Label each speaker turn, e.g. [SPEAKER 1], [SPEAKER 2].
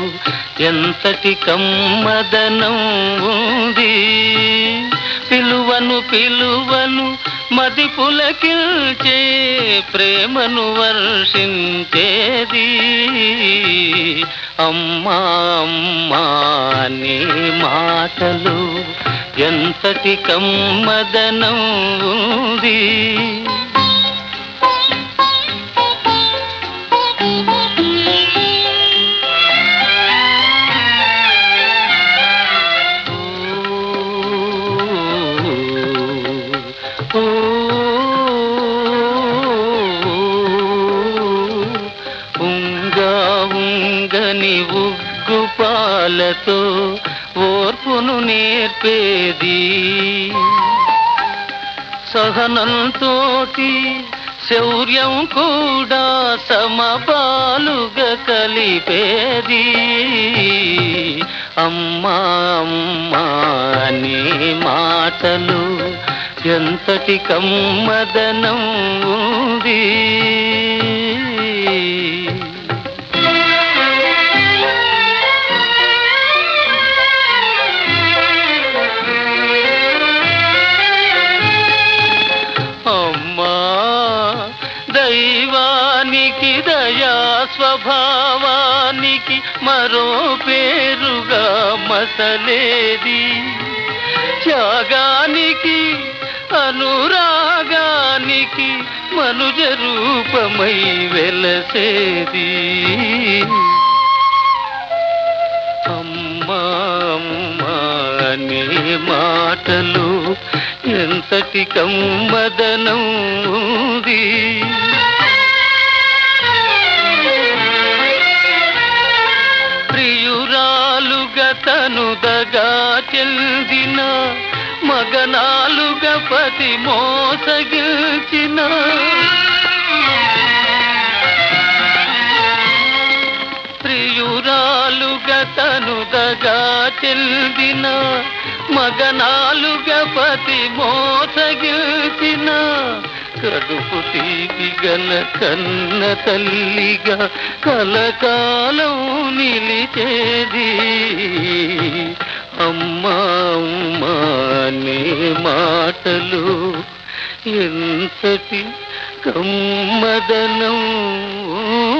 [SPEAKER 1] ఎంతటి కమ్మదనం ఉంది పిలువను పిలువను మది పులకిల్చే ప్రేమను వర్షించేది అమ్మా అమ్మా నీ మాటలు ఎంతటి కమ్మదనం ఉంది ఓ, ఉంగా ఉంగని ఉగ్గు పాలతో ఓర్పును నేర్పేది సహనంతోటి శౌర్యం కూడా సమపాలుగా కలిపేది అమ్మా అమ్మా నీ మాటలు ఎంతటి కమ్మదనం ఉంది అమ్మా దైవానికి దయా స్వభావానికి మరో పేరుగా మసలేది త్యాగానికి అనురాగానికి మనుజ రూపమై వెలసేది అమ్మా అమ్మా నీ మాటలు ఎంతటి కమ్మదనం ఉంది ప్రియురాలుగా తనుదగా చెందిన మగనాలుగా పతి మోసగిల్చిన ప్రియురాలుగా తనుదగా చెందిన మగనాలుగా పతి మోసగిల్చిన కడుపు తీపి గల కన్న తల్లిగా కలకాలం నిలిచేది అమ్మా అమ్మా నీ మాటలు ఎంతటి కమ్మదనం